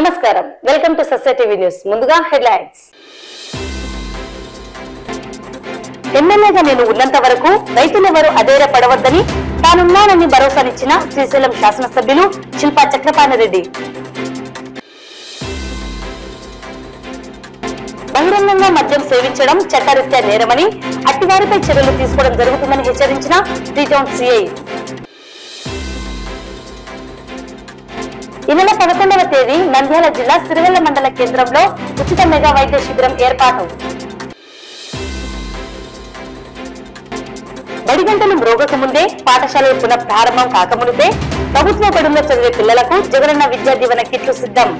నమస్కారం welcome to society news ముందుగా headlines ఎమ్మెల్యేగా నేను ఉన్నంత వరకు రైతులెవరూ అధైర్యపడవద్దని తానున్నానని భరోసానిచ్చిన శ్రీశైలం శాసనసభ్యులు శిల్పా చక్రపాణిరెడ్డి బహిరంగంగా మద్యం సేవించడం చట్టరీత్యా నేరమని అట్టివారిపై చర్యలు తీసుకోవడం జరుగుతుందని హెచ్చరించిన త్రీ టౌన్ సిఐ ఈ నెల పదకొండవ తేదీ నంద్యాల జిల్లా సిరివెల్ల మండల కేంద్రంలో ఉచిత మెగా వైద్య శిబిరం ఏర్పాటు బడిగంటలు మ్రోగక ముందే పాఠశాలలు పునః ప్రారంభం కాకమునిపే ప్రభుత్వ బడుల్లో చదివే పిల్లలకు జగనన్న విద్యా దీవెన కిట్లు సిద్ధం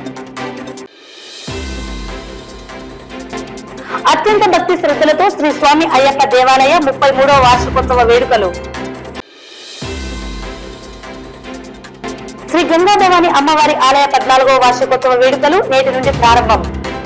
అత్యంత భక్తి శ్రద్ధలతో శ్రీ స్వామి అయ్యప్ప దేవాలయ ముప్పై మూడవ వార్షికోత్సవ వేడుకలు శ్రీ గంగాభవాని అమ్మవారి ఆలయ పద్నాలుగవ వార్షికోత్సవ వేడుకలు నేటి నుండి ప్రారంభం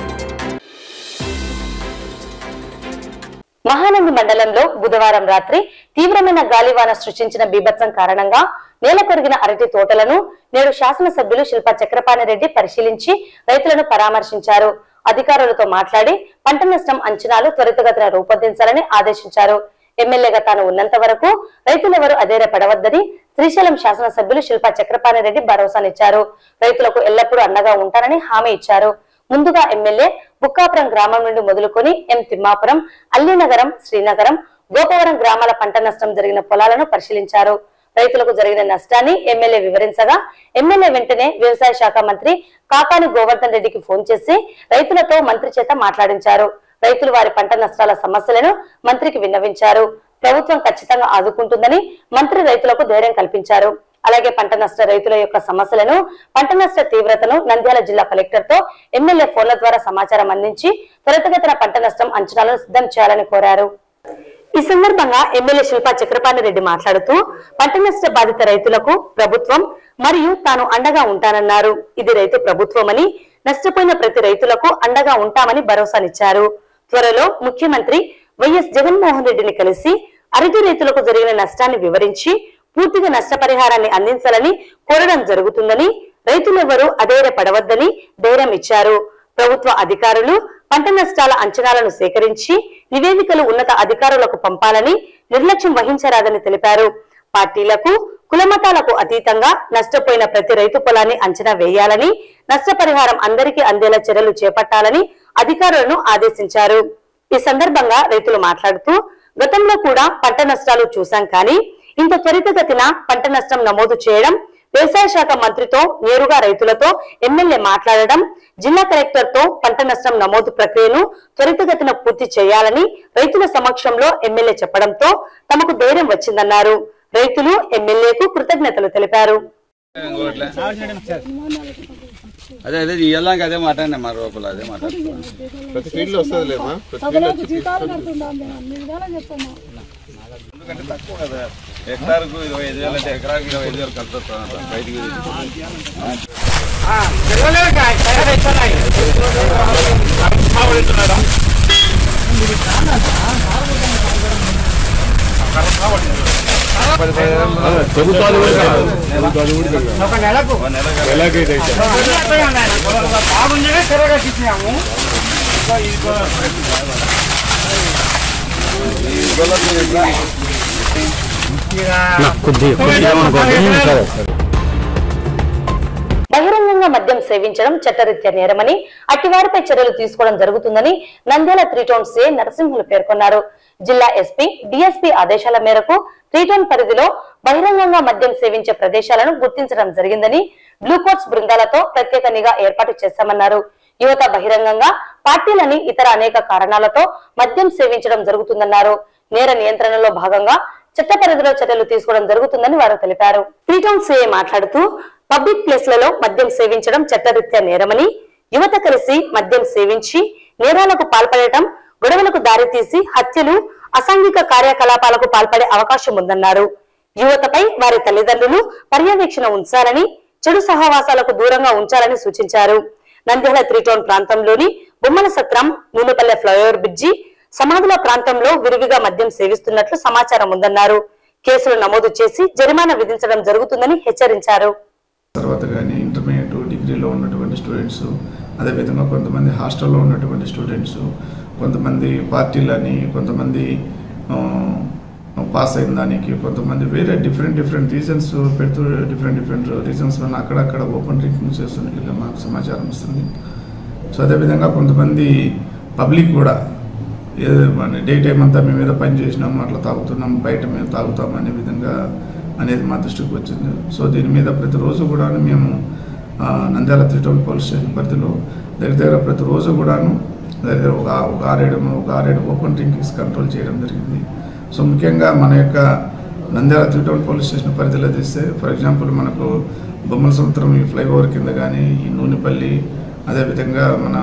మహానంది మండలంలో బుధవారం రాత్రి తీవ్రమైన గాలివాన సృష్టించిన బీభత్సం కారణంగా నేల కొరిగిన అరటి తోటలను నేడు శాసనసభ్యులు శిల్పా చక్రపాణిరెడ్డి పరిశీలించి రైతులను పరామర్శించారు అధికారులతో మాట్లాడి పంట నష్టం అంచనాలు త్వరితగతిన రూపొందించాలని ఆదేశించారు ఎమ్మెల్యేగా తాను ఉన్నంత వరకు రైతులెవరూ అధైర్యపడవద్దని శ్రీశైలం శాసనసభ్యులు శిల్పా చక్రపాణిరెడ్డి భరోసానిచ్చారు రైతులకు ఎల్లప్పుడూ అండగా ఉంటానని హామీ ఇచ్చారు ముందుగా ఎమ్మెల్యే బుక్కాపురం గ్రామం నుండి మొదలుకొని ఎం తిమ్మాపురం అల్లినగరం శ్రీనగరం గోపవరం గ్రామాల పంట నష్టం జరిగిన పొలాలను పరిశీలించారు రైతులకు జరిగిన నష్టాన్ని ఎమ్మెల్యే వివరించగా ఎమ్మెల్యే వెంటనే వ్యవసాయ శాఖ మంత్రి కాకాని గోవర్ధన్ రెడ్డికి ఫోన్ చేసి రైతులతో మంత్రి చేత మాట్లాడించారు రైతులు వారి పంట నష్టాల సమస్యలను మంత్రికి విన్నవించారు ప్రభుత్వం ఖచ్చితంగా ఆదుకుంటుందని మంత్రి రైతులకు ధైర్యం కల్పించారు అలాగే పంట నష్ట రైతుల యొక్క సమస్యలను పంట నష్ట తీవ్రతను నంద్యాల జిల్లా కలెక్టర్ తో ఎమ్మెల్యే ఫోన్ల ద్వారా సమాచారం అందించి త్వరితగతిన పంట నష్టం అంచనాలను సిద్ధం చేయాలని కోరారు ఈ సందర్భంగా ఎమ్మెల్యే శిల్పా చక్రపాణి రెడ్డి మాట్లాడుతూ పంట నష్ట బాధిత రైతులకు ప్రభుత్వం మరియు తాను అండగా ఉంటానన్నారు ఇది రైతు ప్రభుత్వమని నష్టపోయిన ప్రతి రైతులకు అండగా ఉంటామని భరోసానిచ్చారు త్వరలో ముఖ్యమంత్రి వైఎస్ జగన్మోహన్ రెడ్డిని కలిసి అరటి రైతులకు జరిగిన నష్టాన్ని వివరించి పూర్తిగా నష్టపరిహారాన్ని అందించాలని కోరడం జరుగుతుందని రైతులెవరూ అధైర్యపడవద్దని ధైర్యం ఇచ్చారు ప్రభుత్వ అధికారులు పంట నష్టాల అంచనాలను సేకరించి నివేదికలు ఉన్నత అధికారులకు పంపాలని నిర్లక్ష్యం వహించరాదని తెలిపారు పార్టీలకు కులమతాలకు అతీతంగా నష్టపోయిన ప్రతి రైతు పొలాన్ని అంచనా వేయాలని నష్టపరిహారం అందరికీ అందేలా చర్యలు చేపట్టాలని అధికారులను ఆదేశించారు ఈ సందర్భంగా రైతులు మాట్లాడుతూ గతంలో కూడా పంట నష్టాలు చూశాం కానీ ఇంత త్వరితగతిన పంట నష్టం నమోదు చేయడం వ్యవసాయ శాఖ మంత్రితో నేరుగా రైతులతో ఎమ్మెల్యే మాట్లాడడం జిల్లా కలెక్టర్ తో పంట నష్టం నమోదు ప్రక్రియను త్వరితగతిన పూర్తి చేయాలని రైతుల సమక్షంలో ఎమ్మెల్యే చెప్పడంతో తమకు ధైర్యం వచ్చిందన్నారు రైతులు ఎమ్మెల్యేకు కృతజ్ఞతలు తెలిపారు ఇంకోట్లే. అదే అదే ఇయ్యాలంక అదే మాట్లాడినా మా రూపాయలు అదే మాట్లాడుతున్నాను ప్రతి ఫీల్డ్ వస్తుందిలేమా ప్రతి ఫీల్డ్ సభలకు జీతాలు కడుతున్నాం మేము అన్ని విధాలు చెప్తున్నాం ఎందుకంటే తక్కువ కదా హెక్టార్కు ఇరవై ఐదు వేలు అంటే ఎకరాకు ఇరవై ఐదు వేలు ఖర్చు వస్తుంది బయటికి ఒక నెలకు ఒక నెల కదా. నెలకైతే బాగుండే సరిగా తీసినాము ఈ గొల్లలు ఎట్లా? బహిరంగంగా మద్యం సేవించడం చట్టరీత్యా నేరమని అట్టివారిపై చర్యలు తీసుకోవడం జరుగుతుందని Nandyal three town CI Narasimhulu పేర్కొన్నారు జిల్లా ఎస్పీ డిఎస్పీ ఆదేశాల మేరకు త్రీ టౌన్ పరిధిలో బహిరంగంగా మద్యం సేవించే ప్రదేశాలను గుర్తించడం జరిగిందని బ్లూకోట్స్ బృందాలతో ప్రత్యేక నిఘా ఏర్పాటు చేశామన్నారు యువత బహిరంగంగా పార్టీలని ఇతర అనేక కారణాలతో మద్యం సేవించడం జరుగుతుందన్నారు నేర నియంత్రణలో భాగంగా చట్ట పరిధిలో చర్యలు తీసుకోవడం జరుగుతుందని వారు తెలిపారు త్రీ టౌన్ సీఐ మాట్లాడుతూ పబ్లిక్ ప్లేస్లలో మద్యం సేవించడం చట్టరీత్యా నేరమని యువత కలిసి మద్యం సేవించి నేరాలకు పాల్పడటం గొడవలకు దారితీసి హత్యలు అసాంఘిక కార్యకలాపాలకు పాల్పడే అవకాశం ఉందన్నారు యువతపై వారి తల్లిదండ్రులు పర్యవేక్షణ ఉంచాలని చెడు సహవాసాలకు దూరంగా ఉంచాలని సూచించారు నంద్యాల త్రీటౌన్ ప్రాంతంలోని బొమ్మల సత్రం నూనెపల్లె ఫ్లైఓవర్ బ్రిడ్జి సమాధుల ప్రాంతంలో విరివిగా మద్యం సేవిస్తున్నట్లు సమాచారం ఉందన్నారు కేసులు నమోదు చేసి జరిమానా విధించడం జరుగుతుందని హెచ్చరించారు తర్వాత కానీ ఇంటర్మీడియట్ డిగ్రీలో ఉన్నటువంటి ఉన్నటువంటి స్టూడెంట్స్ అదేవిధంగా కొంతమంది హాస్టల్లో ఉన్నటువంటి స్టూడెంట్స్ కొంతమంది పార్టీలని కొంతమంది ఆ, పాస్ అయిన దానికి కొంతమంది వేరే డిఫరెంట్ డిఫరెంట్ రీజన్స్ పెడుతూ డిఫరెంట్ డిఫరెంట్ రీజన్స్ వల్ల అక్కడక్కడ ఓపెన్ డ్రింకింగ్ చేస్తున్నట్లుగా మాకు సమాచారం వస్తుంది సో అదేవిధంగా కొంతమంది పబ్లిక్ కూడా ఏ- మన డే టైం అంతా మేము ఏదో పని చేసినాం అట్లా తాగుతున్నాం బయట మేము తాగుతాం అనే విధంగా అనేది మా దృష్టికి వచ్చింది సో దీని మీద ప్రతిరోజు కూడా మేము ఆ, నంద్యాల త్రిటోల్ పోలీస్ స్టేషన్ పరిధిలో దగ్గర దగ్గర ప్రతిరోజు కూడాను దగ్గర దగ్గర ఒక ఒక ఆరేడు ఒక ఆరేడు ఓపెన్ డ్రింకింగ్స్ కంట్రోల్ చేయడం జరిగింది సో ముఖ్యంగా మన యొక్క నంద్యాల త్రిటోల్ పోలీస్ స్టేషన్ పరిధిలో తీస్తే ఫర్ ఎగ్జాంపుల్ మనకు బొమ్మల సముద్రం ఈ ఫ్లైఓవర్ కింద కానీ ఈ నూనెపల్లి అదేవిధంగా మన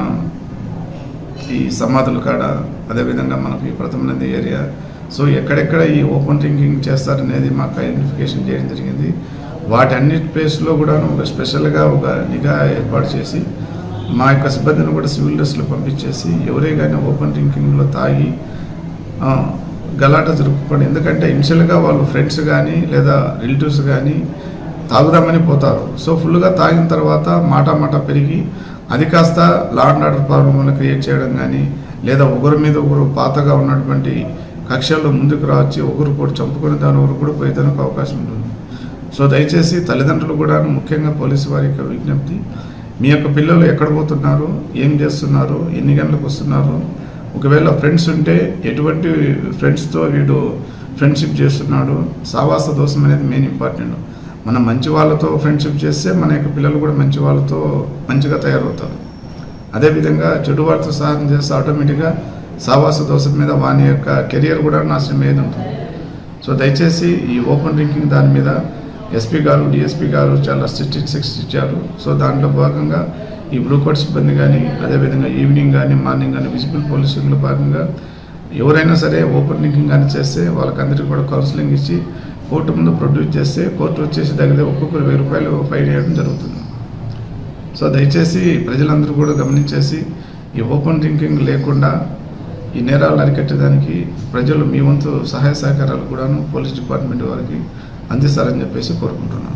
ఈ సమాధుల కాడ అదేవిధంగా మనకి ఈ ప్రథమ నది ఏరియా సో ఎక్కడెక్కడ ఈ ఓపెన్ డ్రింకింగ్ చేస్తారనేది మాకు ఐడెంటిఫికేషన్ చేయడం జరిగింది వాటి అన్ని ప్లేస్లో కూడా ఒక స్పెషల్గా ఒక నిఘా ఏర్పాటు చేసి మా యొక్క సిబ్బందిని కూడా సివిల్ డ్రెస్లో పంపించేసి ఎవరే కానీ ఓపెన్ డ్రింకింగ్లో తాగి ఆ, గలాట జరుపుకోండి ఎందుకంటే ఇనిషియల్గా వాళ్ళు ఫ్రెండ్స్ కానీ లేదా రిలేటివ్స్ కానీ తాగుదామని పోతారు సో ఫుల్గా తాగిన తర్వాత మాట మాట పెరిగి అది కాస్త లా అండ్ ఆర్డర్ ప్రాబ్లమ్ని క్రియేట్ చేయడం కానీ లేదా ఒకరి మీద ఒకరు పాతగా ఉన్నటువంటి కక్షల్లో ముందుకు రావచ్చి ఒకరు కూడా చంపుకుని దాని ఒకరు కూడా పోయేదానికి అవకాశం ఉంటుంది సో దయచేసి తల్లిదండ్రులు కూడా ముఖ్యంగా పోలీసు వారి యొక్క విజ్ఞప్తి మీ యొక్క పిల్లలు ఎక్కడ పోతున్నారు ఏం చేస్తున్నారు ఎన్ని గంటలకు వస్తున్నారు ఒకవేళ ఫ్రెండ్స్ ఉంటే ఎటువంటి ఫ్రెండ్స్తో వీడు ఫ్రెండ్షిప్ చేస్తున్నాడు సావాస దోషం అనేది మెయిన్ ఇంపార్టెంట్ మనం మంచి వాళ్ళతో ఫ్రెండ్షిప్ చేస్తే మన యొక్క పిల్లలు కూడా మంచి వాళ్ళతో మంచిగా తయారవుతారు అదేవిధంగా చెడు వారితో సహాయం చేస్తే ఆటోమేటిక్గా సావాస దోషం మీద వాని యొక్క కెరియర్ కూడా నాశనం అయ్యేది ఉంటుంది సో దయచేసి ఈ ఓపెన్ డ్రింకింగ్ దాని మీద ఎస్పీ గారు డిఎస్పీ గారు చాలా స్ట్రిక్ట్ ఇన్స్ట్రక్షన్స్ ఇచ్చారు సో దాంట్లో భాగంగా ఈ బ్లూ కోట్ సిబ్బంది కానీ అదేవిధంగా ఈవినింగ్ కానీ మార్నింగ్ కానీ విజిబుల్ పోలీసింగ్లో భాగంగా ఎవరైనా సరే ఓపెన్ డ్రింకింగ్ కానీ చేస్తే వాళ్ళకందరికీ కూడా కౌన్సిలింగ్ ఇచ్చి కోర్టు ముందు ప్రొడ్యూస్ చేస్తే కోర్టు వచ్చేసి దగ్గర ఒక్కొక్కరు వెయ్యి రూపాయలు ఫైన్ వేయడం జరుగుతుంది సో దయచేసి ప్రజలందరూ కూడా గమనించేసి ఈ ఓపెన్ డ్రింకింగ్ లేకుండా ఈ నేరాలను అరికట్టడానికి ప్రజలు మీ వంతు సహాయ సహకారాలు కూడాను పోలీస్ డిపార్ట్మెంట్ వారికి అందిస్తారని చెప్పేసి కోరుకుంటున్నాను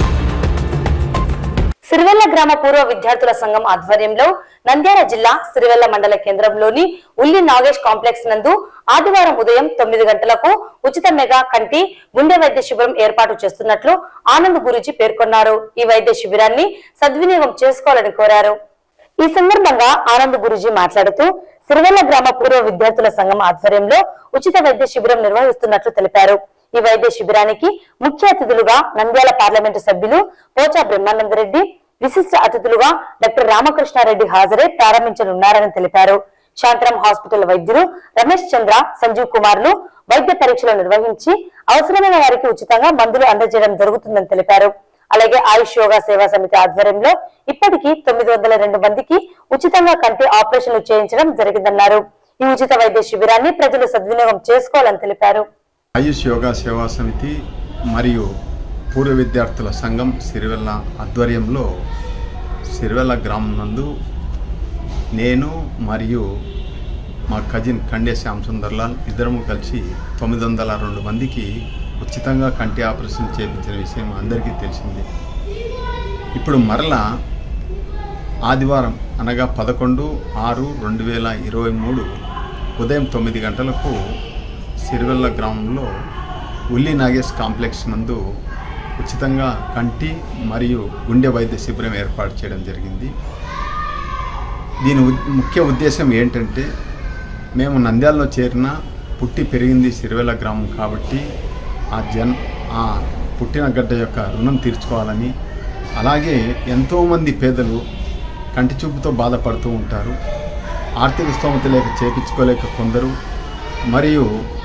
సిరివెల్ల గ్రామ పూర్వ విద్యార్థుల సంఘం ఆధ్వర్యంలో నంద్యాల జిల్లా సిరివెల్ల మండల కేంద్రంలోని ఉల్లి నాగేష్ కాంప్లెక్స్ నందు ఆదివారం ఉదయం తొమ్మిది గంటలకు ఉచిత మెగా కంటి గుండె వైద్య శిబిరం ఏర్పాటు చేస్తున్నట్లు ఆనంద్ గురుజీ పేర్కొన్నారు ఈ వైద్య శిబిరాన్ని సద్వినియోగం చేసుకోవాలని కోరారు ఈ సందర్భంగా ఆనంద్ గురుజీ మాట్లాడుతూ సిరివెల్ల గ్రామ పూర్వ విద్యార్థుల సంఘం ఆధ్వర్యంలో ఉచిత వైద్య శిబిరం నిర్వహిస్తున్నట్లు తెలిపారు ఈ వైద్య శిబిరానికి ముఖ్య అతిథులుగా నంద్యాల పార్లమెంటు సభ్యులు పోచా బ్రహ్మానందరెడ్డి విశిష్ట అతిథులుగా డాక్టర్ రామకృష్ణారెడ్డి హాజరై ప్రారంభించనున్నారని తెలిపారు శాంతరం హాస్పిటల్ వైద్యులు రమేష్ చంద్ర సంజీవ్ కుమార్లు వైద్య పరీక్షలు నిర్వహించి అవసరమైన వారికి ఉచితంగా మందులు అందజేయడం జరుగుతుందని తెలిపారు అలాగే ఆయుష్ యోగా సేవా సమితి ఆధ్వర్యంలో ఇప్పటికీ తొమ్మిది వందల రెండు మందికి ఉచితంగా కంటి ఆపరేషన్లు చేయించడం జరిగిందన్నారు ఈ ఉచిత వైద్య శిబిరాన్ని ప్రజలు సద్వినియోగం చేసుకోవాలని తెలిపారు ఆయుష్ యోగా సేవా సమితి మరియు పూర్వ విద్యార్థుల సంఘం సిరివెల్ల ఆధ్వర్యంలో సిరివెల్ల గ్రామం నందు నేను మరియు మా కజిన్ కండే శ్యామ్ సుందర్లాల్ ఇద్దరము కలిసి తొమ్మిది వందల రెండు మందికి ఉచితంగా కంటి ఆపరేషన్ చేయించిన విషయం అందరికీ తెలిసిందే ఇప్పుడు మరలా ఆదివారం అనగా పదకొండు ఆరు రెండు వేల ఇరవై మూడు ఉదయం తొమ్మిది గంటలకు సిరివెల్ల గ్రామంలో ఉల్లి నాగేష్ కాంప్లెక్స్ నందు ఉచితంగా కంటి మరియు గుండె వైద్య శిబిరం ఏర్పాటు చేయడం జరిగింది దీని ఉద్- ముఖ్య ఉద్దేశం ఏంటంటే మేము నంద్యాలలో చేరిన పుట్టి పెరిగింది సిరివెల్ల గ్రామం కాబట్టి ఆ జన్ ఆ పుట్టిన గడ్డ యొక్క రుణం తీర్చుకోవాలని అలాగే ఎంతోమంది పేదలు కంటి చూపుతో బాధపడుతూ ఉంటారు ఆర్థిక స్తోమత లేక చేపించుకోలేక కొందరు మరియు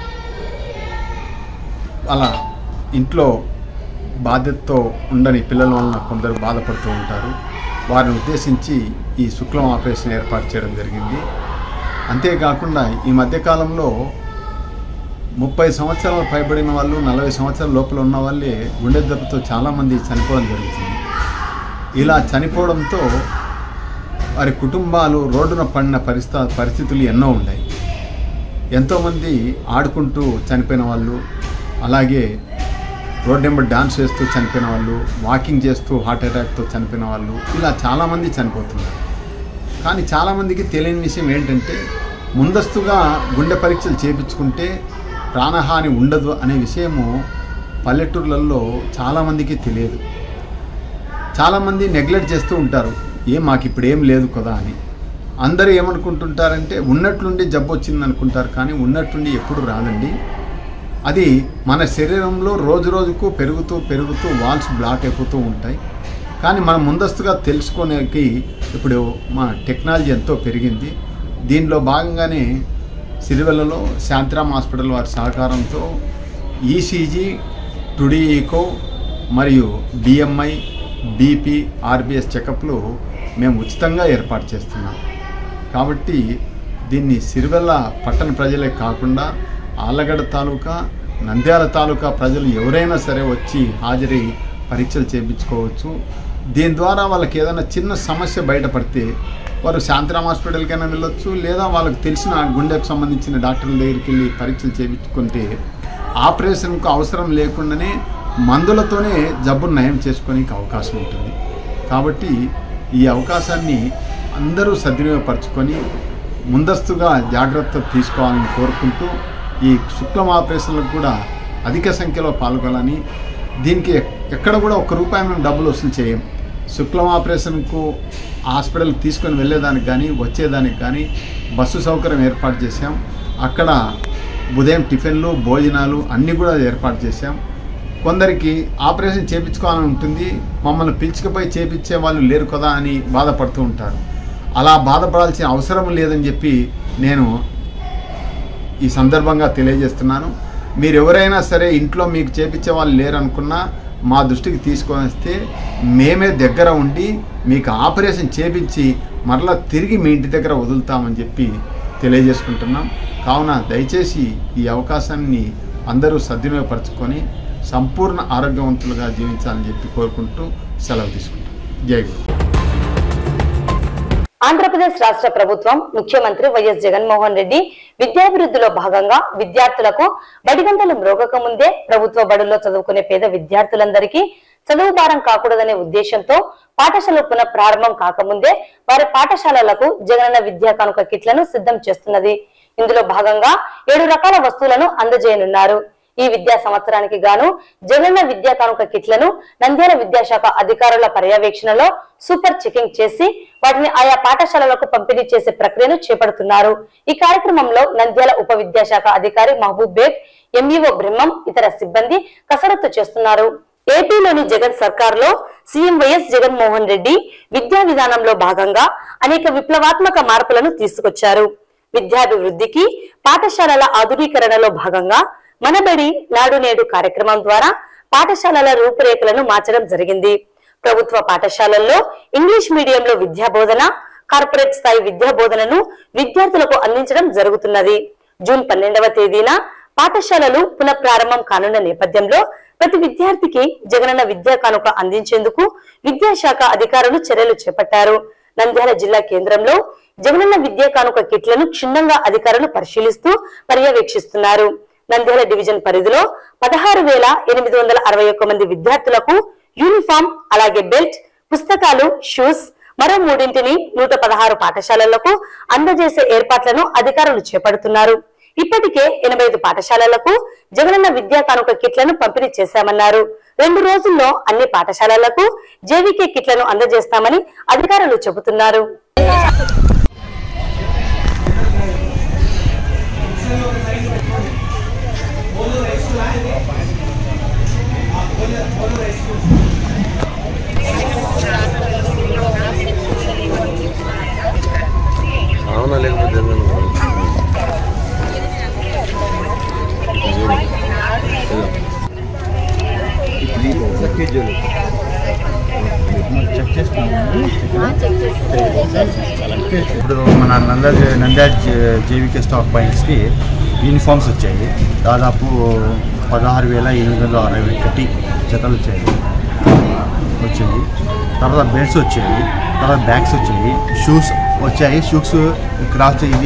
అలా ఇంట్లో బాధ్యతతో ఉండని పిల్లల వలన కొందరు బాధపడుతూ ఉంటారు వారిని ఉద్దేశించి ఈ శుక్లం ఆపరేషన్ ఏర్పాటు చేయడం జరిగింది అంతేకాకుండా ఈ మధ్యకాలంలో ముప్పై సంవత్సరాలు పైబడిన వాళ్ళు నలభై సంవత్సరాల లోపల ఉన్న వాళ్ళే గుండె దెబ్బతో చాలామంది చనిపోవడం జరుగుతుంది ఇలా చనిపోవడంతో వారి కుటుంబాలు రోడ్డున పడిన పరిస్థ పరిస్థితులు ఎన్నో ఉన్నాయి ఎంతోమంది ఆడుకుంటూ చనిపోయిన వాళ్ళు అలాగే రోడ్ నెంబర్ డాన్స్ వేస్తూ చనిపోయిన వాళ్ళు వాకింగ్ చేస్తూ హార్ట్ అటాక్తో చనిపోయిన వాళ్ళు ఇలా చాలామంది చనిపోతున్నారు కానీ చాలామందికి తెలియని విషయం ఏంటంటే ముందస్తుగా గుండె పరీక్షలు చేయించుకుంటే ప్రాణహాని ఉండదు అనే విషయము పల్లెటూర్లలో చాలామందికి తెలియదు చాలామంది నెగ్లెక్ట్ చేస్తూ ఉంటారు ఏం మాకు ఇప్పుడు ఏం లేదు కదా అని అందరూ ఏమనుకుంటుంటారంటే ఉన్నట్లుండి జబ్బు వచ్చింది అనుకుంటారు కానీ ఉన్నట్టుండి ఎప్పుడు రాదండి అది మన శరీరంలో రోజు రోజుకు పెరుగుతూ పెరుగుతూ వాల్స్ బ్లాక్ అయిపోతూ ఉంటాయి కానీ మనం ముందస్తుగా తెలుసుకోనికి ఇప్పుడు మా టెక్నాలజీ ఎంతో పెరిగింది దీనిలో భాగంగానే సిరివెల్లలో శాంతిరామ్ హాస్పిటల్ వారి సహకారంతో ఈసీజీ టుడీ ఈకో మరియు బిఎంఐ బీపీ ఆర్బిఎస్ చెకప్లు మేము ఉచితంగా ఏర్పాటు చేస్తున్నాం కాబట్టి దీన్ని సిరివెల్ల పట్టణ ప్రజలే కాకుండా ఆళ్ళగడ్డ తాలూకా నంద్యాల తాలూకా ప్రజలు ఎవరైనా సరే వచ్చి హాజరై పరీక్షలు చేయించుకోవచ్చు దీని ద్వారా వాళ్ళకి ఏదైనా చిన్న సమస్య బయటపడితే వారు శాంతిరామ్ హాస్పిటల్కైనా వెళ్ళొచ్చు లేదా వాళ్ళకి తెలిసిన గుండెకు సంబంధించిన డాక్టర్ల దగ్గరికి వెళ్ళి పరీక్షలు చేయించుకుంటే ఆపరేషన్కు అవసరం లేకుండానే మందులతోనే జబ్బును నయం చేసుకోనికి అవకాశం ఉంటుంది కాబట్టి ఈ అవకాశాన్ని అందరూ సద్వినియోగపరచుకొని ముందస్తుగా జాగ్రత్త తీసుకోవాలని కోరుకుంటూ ఈ శుక్లం ఆపరేషన్లకు కూడా అధిక సంఖ్యలో పాల్గొనాలని దీనికి ఎక్కడ కూడా ఒక్క రూపాయి మేము డబ్బులు వసూలు చేయం శుక్లం ఆపరేషన్కు హాస్పిటల్కి తీసుకొని వెళ్ళేదానికి కానీ వచ్చేదానికి కానీ బస్సు సౌకర్యం ఏర్పాటు చేశాం అక్కడ ఉదయం టిఫిన్లు భోజనాలు అన్నీ కూడా ఏర్పాటు చేశాం కొందరికి ఆపరేషన్ చేయించుకోవాలని ఉంటుంది మమ్మల్ని పిలుచుకుపోయి చేపించే వాళ్ళు లేరు కదా అని బాధపడుతూ ఉంటారు అలా బాధపడాల్సిన అవసరం లేదని చెప్పి నేను ఈ సందర్భంగా తెలియజేస్తున్నాను మీరు ఎవరైనా సరే ఇంట్లో మీకు చేపించే వాళ్ళు లేరనుకున్నా మా దృష్టికి తీసుకొని వస్తే మేమే దగ్గర ఉండి మీకు ఆపరేషన్ చేపించి మరలా తిరిగి మీ ఇంటి దగ్గర వదులుతామని చెప్పి తెలియజేసుకుంటున్నాం కావున దయచేసి ఈ అవకాశాన్ని అందరూ సద్వినియోగపరచుకొని సంపూర్ణ ఆరోగ్యవంతులుగా జీవించాలని చెప్పి కోరుకుంటూ సెలవు తీసుకుంటాం జై గురు ఆంధ్రప్రదేశ్ రాష్ట్ర ప్రభుత్వం ముఖ్యమంత్రి వైఎస్ జగన్మోహన్ రెడ్డి విద్యాభివృద్ధిలో భాగంగా విద్యార్థులకు బడిగంటలు మ్రోగక ముందే ప్రభుత్వ బడుల్లో చదువుకునే పేద విద్యార్థులందరికీ చదువు భారం కాకూడదనే ఉద్దేశంతో పాఠశాలలు పునః ప్రారంభం కాకముందే వారి పాఠశాలలకు జగనన్న విద్యా కానుక కిట్లను సిద్ధం చేస్తున్నది ఇందులో భాగంగా ఏడు రకాల వస్తువులను అందజేయనున్నారు ఈ విద్యా సంవత్సరానికి గాను జగనన్న విద్యా కానుక కిట్లను నంద్యాల విద్యాశాఖ అధికారుల పర్యవేక్షణలో సూపర్ చెకింగ్ చేసి వాటిని ఆయా పాఠశాలలకు పంపిణీ చేసే ప్రక్రియను చేపడుతున్నారు ఈ కార్యక్రమంలో నంద్యాల ఉప విద్యాశాఖ అధికారి మహబూబ్ బేగ్ ఎంఈఓ బ్రహ్మం ఇతర సిబ్బంది కసరత్తు చేస్తున్నారు ఏపీలోని జగన్ సర్కార్లో సీఎం వైఎస్ జగన్మోహన్ రెడ్డి విద్యా విధానంలో భాగంగా అనేక విప్లవాత్మక మార్పులను తీసుకొచ్చారు విద్యాభివృద్ధికి పాఠశాలల ఆధునీకరణలో భాగంగా మనబడి నాడు నేడు కార్యక్రమం ద్వారా పాఠశాలల రూపురేఖలను మార్చడం జరిగింది ప్రభుత్వ పాఠశాలల్లో ఇంగ్లీష్ మీడియంలో విద్యా బోధన కార్పొరేట్ స్థాయి విద్యా బోధనను విద్యార్థులకు అందించడం జరుగుతున్నది జూన్ పన్నెండవ తేదీన పాఠశాలలు పునఃప్రారంభం కానున్న నేపథ్యంలో ప్రతి విద్యార్థికి జగనన్న విద్యా కానుక అందించేందుకు విద్యాశాఖ అధికారులు చర్యలు చేపట్టారు నంద్యాల జిల్లా కేంద్రంలో జగనన్న విద్యా కానుక కిట్లను క్షుణ్ణంగా అధికారులు పరిశీలిస్తూ పర్యవేక్షిస్తున్నారు నంద్యాల డివిజన్ పరిధిలో పదహారు వేల ఎనిమిది వందల అరవై ఒక్క మంది విద్యార్థులకు యూనిఫామ్ అలాగే బెల్ట్ పుస్తకాలు షూస్ మరో మూడింటిని నూట పదహారు పాఠశాలలకు అందజేసే ఏర్పాట్లను అధికారులు చేపడుతున్నారు ఇప్పటికే ఎనభై ఐదు పాఠశాలలకు జగనన్న విద్యా కానుక కిట్లను పంపిణీ చేశామన్నారు రెండు రోజుల్లో అన్ని పాఠశాలలకు జేవీకే కిట్లను అందజేస్తామని అధికారులు చెబుతున్నారు అవునా లేకపోతే ఇప్పుడు మన నంద్యాల జే- నంద్యాల జే- జేవికే స్టాక్ పాయింట్స్కి యూనిఫామ్స్ వచ్చాయి దాదాపు పదహారు వేల ఎనిమిది వందల అరవై ఒకటి జతలు వచ్చాయి వచ్చింది తర్వాత బెల్ట్స్ వచ్చాయి తర్వాత బ్యాగ్స్ వచ్చాయి షూస్ వచ్చాయి షూస్ క్రాస్ ఇది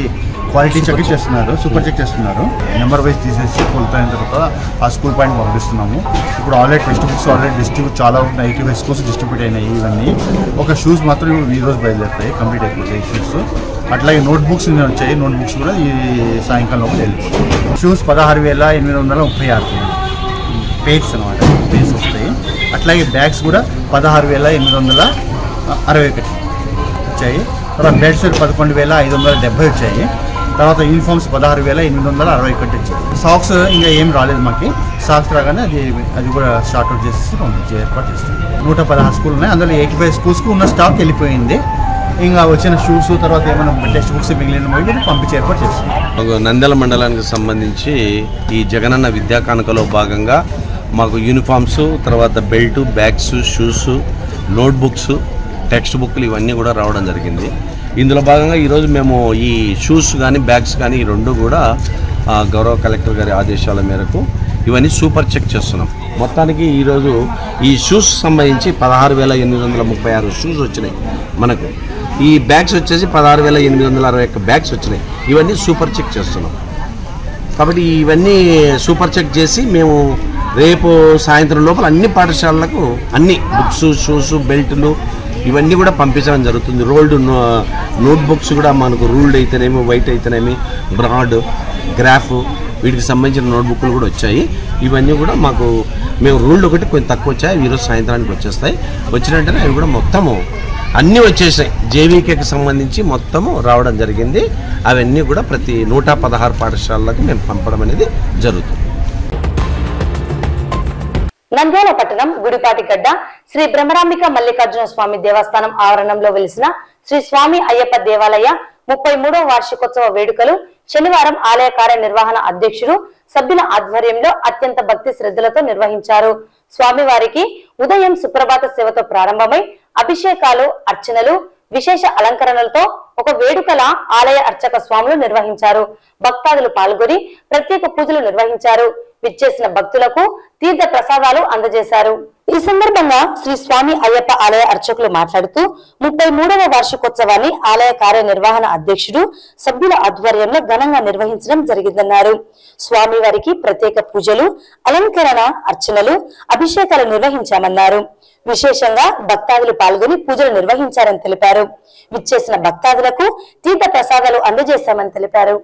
క్వాలిటీ చెక్ చేస్తున్నారు సూపర్ చెక్ చేస్తున్నారు నెంబర్ వైజ్ తీసేసి కొలత అయిన తర్వాత ఆ స్కూల్ పాయింట్ పంపిస్తున్నాము ఇప్పుడు already text books already distribute చాలా ఉన్నాయి ఎయిటీ ఫైవ్ స్కూల్స్ డిస్ట్రిబ్యూట్ అయినాయి ఇవన్నీ ఒక షూస్ మాత్రం ఇప్పుడు ఈ రోజు బయలుదేరుతాయి కంప్లీట్ అయిపోతాయి షూస్ అట్లాగే నోట్ బుక్స్ వచ్చాయి నోట్ బుక్స్ కూడా ఈ సాయంకాలం లోపల వెళ్ళిపోతాయి షూస్ పదహారు వేల ఎనిమిది వందల ముప్పై ఆరు పేజ్ అనమాట పేజ్ వస్తాయి అట్లాగే బ్యాగ్స్ కూడా పదహారు వేల ఎనిమిది వందల అరవై ఒకటి వచ్చాయి తర్వాత బెడ్స్ పదకొండు వేల ఐదు వందల డెబ్బై వచ్చాయి తర్వాత యూనిఫామ్స్ పదహారు వేల ఎనిమిది వందల అరవై ఒకటి వచ్చాయి సాక్స్ ఇంకా ఏం రాలేదు మాకు సాక్స్ రాగానే అది అది కూడా షార్ట్ అవుట్ చేసేసి పంపించే ఏర్పాటు చేస్తాం నూట పదహారు స్కూల్ ఉన్నాయి అందులో ఎయిటీ ఫైవ్ స్కూల్స్కి ఉన్న స్టాక్ వెళ్ళిపోయింది ఇంకా వచ్చిన షూస్ తర్వాత ఏమైనా టెక్స్ట్ బుక్స్ మిగిలిన కూడా పంపించే ఏర్పాటు చేస్తాం మాకు నంద్యాల మండలానికి సంబంధించి ఈ జగనన్న విద్యా కానుకలో భాగంగా మాకు యూనిఫామ్స్ తర్వాత belt bags shoes notebooks text బుక్లు ఇవన్నీ కూడా రావడం జరిగింది ఇందులో భాగంగా ఈరోజు మేము ఈ షూస్ కానీ బ్యాగ్స్ కానీ ఈ రెండు కూడా ఆ, గౌరవ కలెక్టర్ గారి ఆదేశాల మేరకు ఇవన్నీ సూపర్ చెక్ చేస్తున్నాం మొత్తానికి ఈరోజు ఈ షూస్ సంబంధించి పదహారు వేల ఎనిమిది వందల ముప్పై ఆరు షూస్ వచ్చినాయి మనకు ఈ బ్యాగ్స్ వచ్చేసి పదహారు వేల ఎనిమిది వందల అరవై ఒక్క బ్యాగ్స్ వచ్చినాయి ఇవన్నీ సూపర్ చెక్ చేస్తున్నాం కాబట్టి ఇవన్నీ సూపర్ చెక్ చేసి మేము రేపు సాయంత్రం లోపల అన్ని పాఠశాలలకు అన్ని బుక్స్ షూస్ బెల్ట్లు ఇవన్నీ కూడా పంపించడం జరుగుతుంది రోల్డ్ నోట్ బుక్స్ కూడా మనకు రూల్డ్ అయితేనేమి వైట్ అయితేనేమి బ్రాడ్ గ్రాఫ్ వీటికి సంబంధించిన నోట్బుక్లు కూడా వచ్చాయి ఇవన్నీ కూడా మాకు మేము రూల్డ్ ఒకటి కొంచెం తక్కువ వచ్చాయి అవి ఈరోజు సాయంత్రానికి వచ్చేస్తాయి వచ్చిన వెంటనే అవి కూడా మొత్తము అన్నీ వచ్చేసాయి జేవీకేకి సంబంధించి మొత్తము రావడం జరిగింది అవన్నీ కూడా ప్రతి నూట పదహారు పాఠశాలలకు మేము పంపడం అనేది జరుగుతుంది నంద్యాల పట్టణం గుడిపాటిగడ్డ శ్రీ బ్రహ్మరాంబిక మల్లికార్జున స్వామి దేవస్థానం ఆవరణంలో వెలిసిన శ్రీ స్వామి అయ్యప్ప దేవాలయ ముప్పై మూడవ వార్షికోత్సవ వేడుకలు శనివారం ఆలయ కార్యనిర్వహణ అధ్యక్షుడు సభ్యుల ఆధ్వర్యంలో అత్యంత భక్తి శ్రద్ధలతో నిర్వహించారు స్వామివారికి ఉదయం సుప్రభాత సేవతో ప్రారంభమై అభిషేకాలు అర్చనలు విశేష అలంకరణలతో ఒక వేడుకల ఆలయ అర్చక స్వాములు నిర్వహించారు భక్తాదులు పాల్గొని ప్రత్యేక పూజలు నిర్వహించారు విచ్చేసిన భక్తులకు తీర్థ ప్రసాదాలు అందజేశారు ఈ సందర్భంగా శ్రీ స్వామి అయ్యప్ప ఆలయ అర్చకులు మాట్లాడుతూ ముప్పై మూడవ వార్షికోత్సవాన్ని ఆలయ కార్యనిర్వహణ అధ్యక్షుడు సభ్యుల ఆధ్వర్యంలో ఘనంగా నిర్వహించడం జరిగిందన్నారు స్వామి వారికి ప్రత్యేక పూజలు అలంకరణ అర్చనలు అభిషేకాలు నిర్వహించామన్నారు విశేషంగా భక్తాదులు పాల్గొని పూజలు నిర్వహించారని తెలిపారు విచ్చేసిన భక్తాదులకు తీర్థ ప్రసాదాలు అందజేశామని తెలిపారు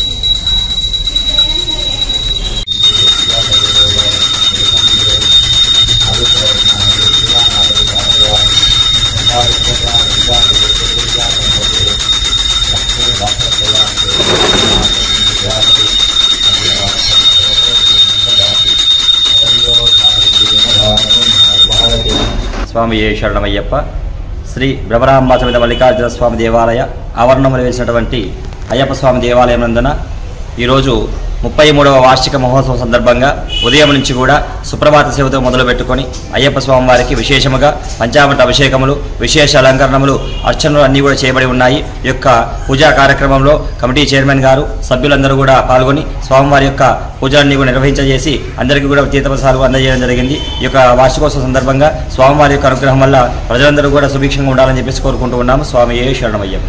స్వామి ఏ శరణమయ్యప్ప శ్రీ భ్రమరాంబ సమేత మల్లికార్జున స్వామి దేవాలయ ఆవరణంలో వేసినటువంటి అయ్యప్ప స్వామి దేవాలయం నందున ఈరోజు ముప్పై మూడవ వార్షిక మహోత్సవం సందర్భంగా ఉదయం నుంచి కూడా సుప్రభాత సేవతో మొదలు పెట్టుకొని అయ్యప్ప స్వామి వారికి విశేషముగా పంచామృత అభిషేకములు విశేష అలంకరణములు అర్చనలు అన్నీ కూడా చేయబడి ఉన్నాయి ఈ యొక్క పూజా కార్యక్రమంలో కమిటీ చైర్మన్ గారు సభ్యులందరూ కూడా పాల్గొని స్వామివారి యొక్క పూజలన్నీ కూడా నిర్వహించజేసి అందరికీ కూడా తీర్థప్రసాదాలు అందజేయడం జరిగింది ఈ యొక్క వార్షికోత్సవం సందర్భంగా స్వామివారి యొక్క అనుగ్రహం వల్ల ప్రజలందరూ కూడా సుభిక్షంగా ఉండాలని చెప్పేసి కోరుకుంటూ ఉన్నాము స్వామి ఏ శరణమయ్యప్ప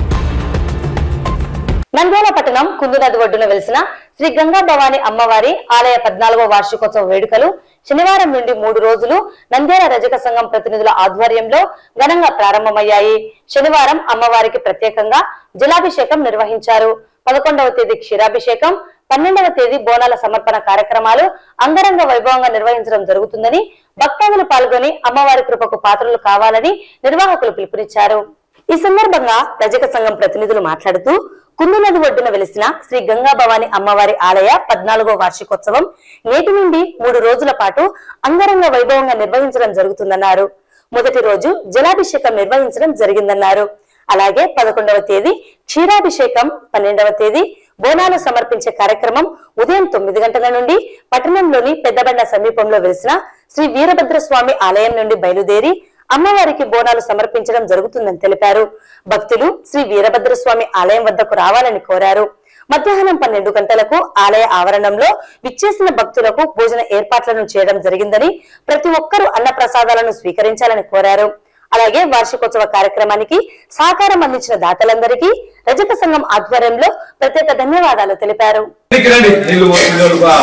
నంద్యాల పట్టణం కుందునది ఒడ్డున వెలిసిన శ్రీ గంగా భవాని అమ్మవారి ఆలయ పద్నాలుగో వార్షికోత్సవ వేడుకలు శనివారం నుండి మూడు రోజులు నంద్యాల రజక సంఘం ప్రతినిధుల ఆధ్వర్యంలో ఘనంగా ప్రారంభమయ్యాయి శనివారం అమ్మవారికి ప్రత్యేకంగా జలాభిషేకం నిర్వహించారు పదకొండవ తేదీ క్షీరాభిషేకం పన్నెండవ తేదీ బోనాల సమర్పణ కార్యక్రమాలు అంగరంగ వైభవంగా నిర్వహించడం జరుగుతుందని భక్తాదులు పాల్గొని అమ్మవారి కృపకు పాత్రలు కావాలని నిర్వాహకులు పిలుపునిచ్చారు ఈ సందర్భంగా రజక సంఘం ప్రతినిధులు మాట్లాడుతూ కుందు నది ఒడ్డున వెలిసిన శ్రీ గంగా భవాని అమ్మవారి ఆలయ పద్నాలుగో వార్షికోత్సవం నేటి నుండి మూడు రోజుల పాటు అంగరంగ వైభవంగా నిర్వహించడం జరుగుతుందన్నారు మొదటి రోజు జలాభిషేకం నిర్వహించడం జరిగిందన్నారు అలాగే పదకొండవ తేదీ క్షీరాభిషేకం పన్నెండవ తేదీ బోనాలు సమర్పించే కార్యక్రమం ఉదయం తొమ్మిది గంటల నుండి పట్టణంలోని పెద్దబండ సమీపంలో వెలిసిన శ్రీ వీరభద్ర స్వామి ఆలయం నుండి బయలుదేరి అమ్మవారికి బోనాలు సమర్పించడం జరుగుతుందని తెలిపారు భక్తులు శ్రీ వీరభద్ర స్వామి ఆలయం వద్దకు రావాలని కోరారు మధ్యాహ్నం పన్నెండు గంటలకు ఆలయ ఆవరణంలో విచ్చేసిన భక్తులకు భోజన ఏర్పాట్లను చేయడం జరిగిందని ప్రతి ఒక్కరూ అన్న ప్రసాదాలను స్వీకరించాలని కోరారు అలాగే వార్షికోత్సవ కార్యక్రమానికి సహకారం అందించిన దాతలందరికీ రజక సంఘం ఆధ్వర్యంలో ప్రత్యేక ధన్యవాదాలు తెలిపారు రండి నీళ్ళు పోసి నీళ్ళు బా.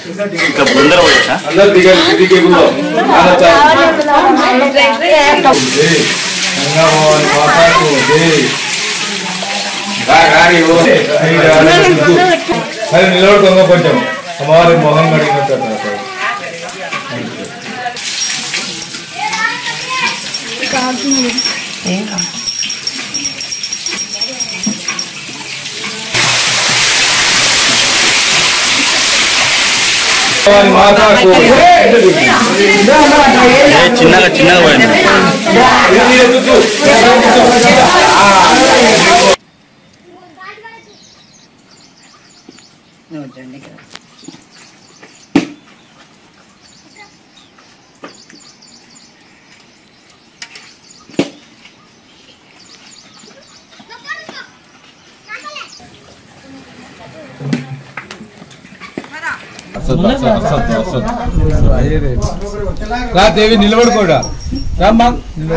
అందరు దిగండి కిందికి ఎగురు. చాలా చాలా. జై. గంగాభవాని మాతాకు జై. రా, రాని, ఓ. సరే నిలబడుకోంగ కొంచెం అమ్మవారి మొహం కడిగినట్టు అట్లా. భవాని మాతాకు చిన్నగా చిన్నగా పోయింది ఇది ఎత్తుతూ. రా దేవి నిలబడుకోడా రామ్మా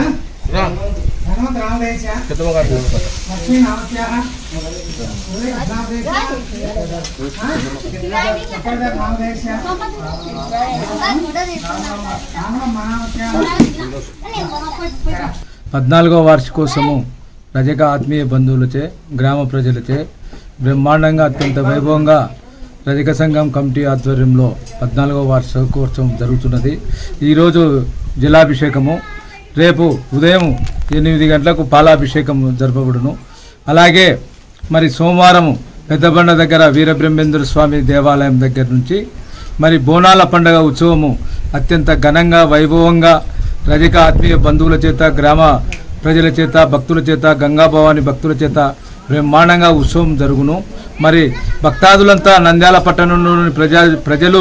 పద్నాలుగో వార్షికోత్సవము రజక ఆత్మీయ బంధువులచే గ్రామ ప్రజలచే బ్రహ్మాండంగా అత్యంత వైభవంగా రజక సంఘం కమిటీ ఆధ్వర్యంలో పద్నాలుగో వార్షికోత్సవం జరుగుతున్నది ఈరోజు జలాభిషేకము రేపు ఉదయం ఎనిమిది గంటలకు పాలాభిషేకం జరపబడును అలాగే మరి సోమవారం పెద్దబండ దగ్గర వీరబ్రహ్మేంద్ర స్వామి దేవాలయం దగ్గర నుంచి మరి బోనాల పండగ ఉత్సవము అత్యంత ఘనంగా వైభవంగా రజక ఆత్మీయ బంధువుల చేత గ్రామ ప్రజల చేత భక్తుల చేత గంగా భవాని భక్తుల చేత బ్రహ్మాండంగా ఉత్సవం జరుగును మరి భక్తాదులంతా నంద్యాల పట్టణంలోని ప్రజా ప్రజలు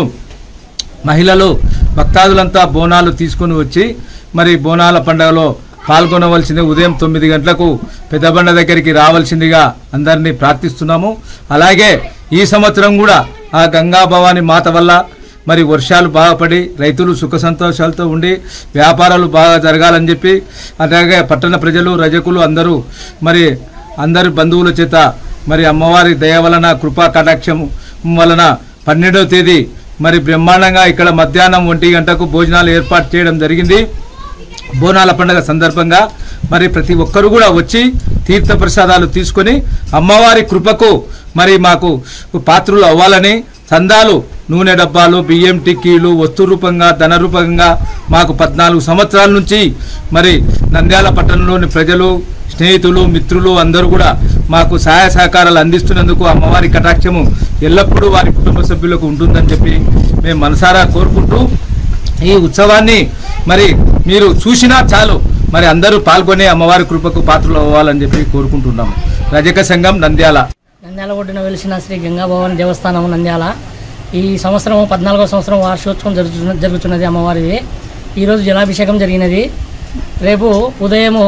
మహిళలు భక్తాదులంతా బోనాలు తీసుకొని వచ్చి మరి బోనాల పండుగలో పాల్గొనవలసింది ఉదయం తొమ్మిది గంటలకు పెద్దబండ దగ్గరికి రావాల్సిందిగా అందరినీ ప్రార్థిస్తున్నాము అలాగే ఈ సంవత్సరం కూడా ఆ గంగా భవాని మాత వల్ల మరి వర్షాలు బాగా పడి రైతులు సుఖ సంతోషాలతో ఉండి వ్యాపారాలు బాగా జరగాలని చెప్పి అలాగే పట్టణ ప్రజలు రజకులు అందరూ మరి అందరి బంధువుల చేత మరి అమ్మవారి దయ వలన కృపా కటాక్షం వలన పన్నెండవ తేదీ మరి బ్రహ్మాండంగా ఇక్కడ మధ్యాహ్నం ఒంటి గంటకు భోజనాలు ఏర్పాటు చేయడం జరిగింది బోనాల పండుగ సందర్భంగా మరి ప్రతి ఒక్కరు కూడా వచ్చి తీర్థ ప్రసాదాలు తీసుకొని అమ్మవారి కృపకు మరి మాకు పాత్రులు అవ్వాలని చందాలు నూనె డబ్బాలు బియ్యం టిక్కీలు వస్తు రూపంగా ధన రూపంగా మాకు పద్నాలుగు సంవత్సరాల నుంచి మరి నంద్యాల పట్టణంలోని ప్రజలు స్నేహితులు మిత్రులు అందరూ కూడా మాకు సహాయ సహకారాలు అందిస్తున్నందుకు అమ్మవారి కటాక్షము ఎల్లప్పుడూ వారి కుటుంబ సభ్యులకు ఉంటుందని చెప్పి మేము మనసారా కోరుకుంటూ ఈ ఉత్సవాన్ని మరి మీరు చూసినా చాలు మరి అందరూ పాల్గొనే అమ్మవారి కృపకు పాత్రలు అవ్వాలని చెప్పి కోరుకుంటున్నాము రజక సంఘం నంద్యాల నంద్యాల ఒడ్డున వెలిసిన శ్రీ గంగాభవాని దేవస్థానం నంద్యాల ఈ సంవత్సరం పద్నాలుగో సంవత్సరం వార్షికోత్సవం జరుగుతున్న జరుగుతున్నది అమ్మవారిది ఈరోజు జలాభిషేకం జరిగినది రేపు ఉదయము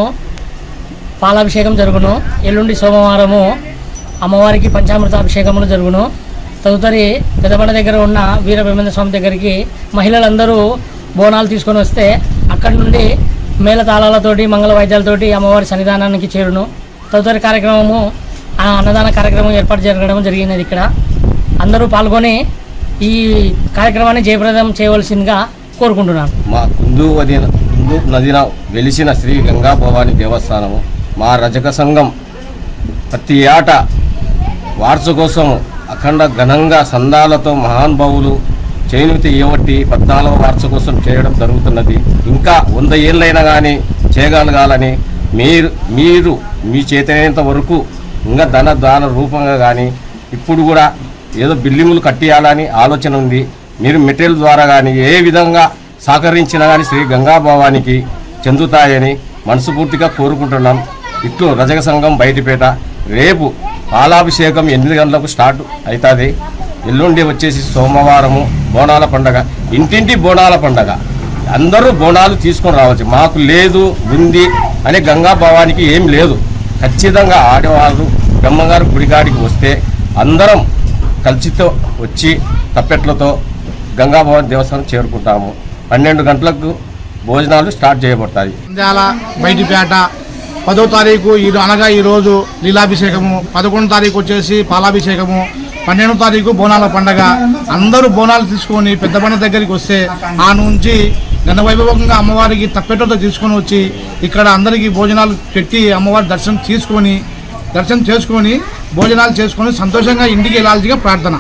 పాలాభిషేకం జరుగును ఎల్లుండి సోమవారము అమ్మవారికి పంచామృత అభిషేకములు జరుగును తదుపరి పెదబండ దగ్గర ఉన్న వీరబ్రహ్మేంద్ర స్వామి దగ్గరికి మహిళలందరూ బోనాలు తీసుకొని వస్తే అక్కడి నుండి మేళతాళాలతోటి మంగళ వాయిద్యాలతోటి అమ్మవారి సన్నిధానానికి చేరును తదుపరి కార్యక్రమము ఆ అన్నదాన కార్యక్రమం ఏర్పాటు జరగడం జరిగినది ఇక్కడ అందరూ పాల్గొని ఈ కార్యక్రమాన్ని జయప్రదం చేయవలసిందిగా కోరుకుంటున్నాను మా కుందు వదిన కుందు నదిన వెలిసిన శ్రీ గంగా భవాని దేవస్థానము మా రజక సంఘం ప్రతి ఏట వార్షికోత్సవం అఖండ ఘనంగా సందాలతో మహానుభావులు చేనుతి ఏవట్టి పద్నాలుగవ వార్షికోత్సవం చేయడం జరుగుతున్నది ఇంకా వంద ఏళ్ళైనా కానీ చేయగలగాలని మీరు మీరు మీ చేతనైనంత వరకు ఇంకా ధన దాన రూపంగా కానీ ఇప్పుడు కూడా ఏదో బిల్డింగులు కట్టియాలని ఆలోచన ఉంది మీరు మెటీరియల్ ద్వారా కానీ ఏ విధంగా సహకరించినా కానీ శ్రీ గంగాభావానికి చెందుతాయని మనస్ఫూర్తిగా కోరుకుంటున్నాం ఇట్లు రజక సంఘం బయటిపేట రేపు పాలాభిషేకం ఎనిమిది గంటలకు స్టార్ట్ అవుతుంది ఎల్లుండి వచ్చేసి సోమవారము బోనాల పండగ ఇంటింటి బోనాల పండగ అందరూ బోనాలు తీసుకొని రావచ్చు మాకు లేదు ఉంది అనే గంగా భావానికి ఏం లేదు ఖచ్చితంగా ఆడవాళ్ళు బ్రహ్మగారు గుడికాడికి వస్తే అందరం కలిసితో వచ్చి తప్పెట్లతో గంగాభవన్ దేవస్థానం చేరుకుంటాము పన్నెండు గంటలకు భోజనాలు స్టార్ట్ చేయబడతాయి నంద్యాల బయటిపేట పదో తారీఖు ఈ అనగా ఈరోజు లీలాభిషేకము పదకొండు తారీఖు వచ్చేసి పాలాభిషేకము పన్నెండో తారీఖు బోనాల పండగ అందరూ బోనాలు తీసుకొని పెద్ద పండ దగ్గరికి వస్తే ఆ నుంచి ఘనవైభవంగా అమ్మవారికి తప్పెటతో తీసుకొని వచ్చి ఇక్కడ అందరికీ భోజనాలు పెట్టి అమ్మవారి దర్శనం తీసుకొని దర్శనం చేసుకొని భోజనాలు చేసుకొని సంతోషంగా ఇంటికి వెళ్ళాల్సిగా ప్రార్థన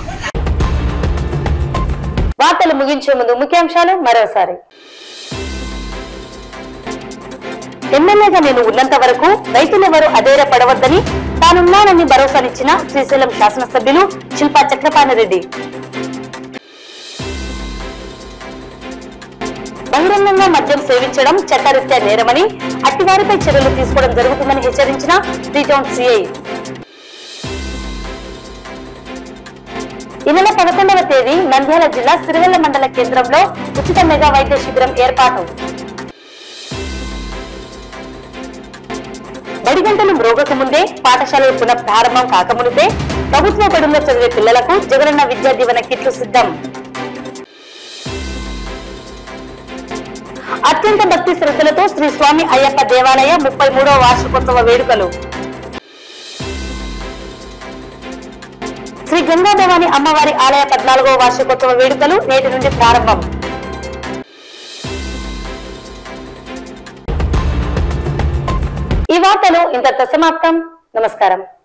వార్తలు ముగించే ముందు ముఖ్యాంశాలు మరోసారి ఎమ్మెల్యేగా నేను ఉన్నంత వరకు రైతులెవరూ అధైర్యపడవద్దని తానున్నానని భరోసానిచ్చిన శ్రీశైలం శాసనసభ్యులు శిల్పా చక్రపాణి రెడ్డి బహిరంగంగా మద్యం సేవించడం చట్టరీత్యా నేరమని అట్టివారిపై చర్యలు తీసుకోవడం జరుగుతుందని హెచ్చరించిన త్రీ టౌన్ సిఐ ఈ నెల పదకొండవ తేదీ నంద్యాల జిల్లా సిరివెల్ల మండల కేంద్రంలో ఉచిత మెగా వైద్య శిబిరం ఏర్పాటు బడి గంటలు మ్రోగక ముందే పాఠశాలలు పునః ప్రారంభం కాకమునిపే ప్రభుత్వ బడుల్లో చదివే పిల్లలకు జగనన్న విద్యా దీవెన కిట్లు సిద్ధం అత్యంత భక్తి శ్రద్ధలతో శ్రీ స్వామి అయ్యప్ప దేవాలయ ముప్పై మూడవ వార్షికోత్సవ వేడుకలు శ్రీ గంగాదేవాని అమ్మవారి ఆలయ పద్నాలుగవ వార్షికోత్సవ వేడుకలు నేటి నుండి ప్రారంభం ఈ వార్తలు ఇంతటితో సమాప్తం నమస్కారం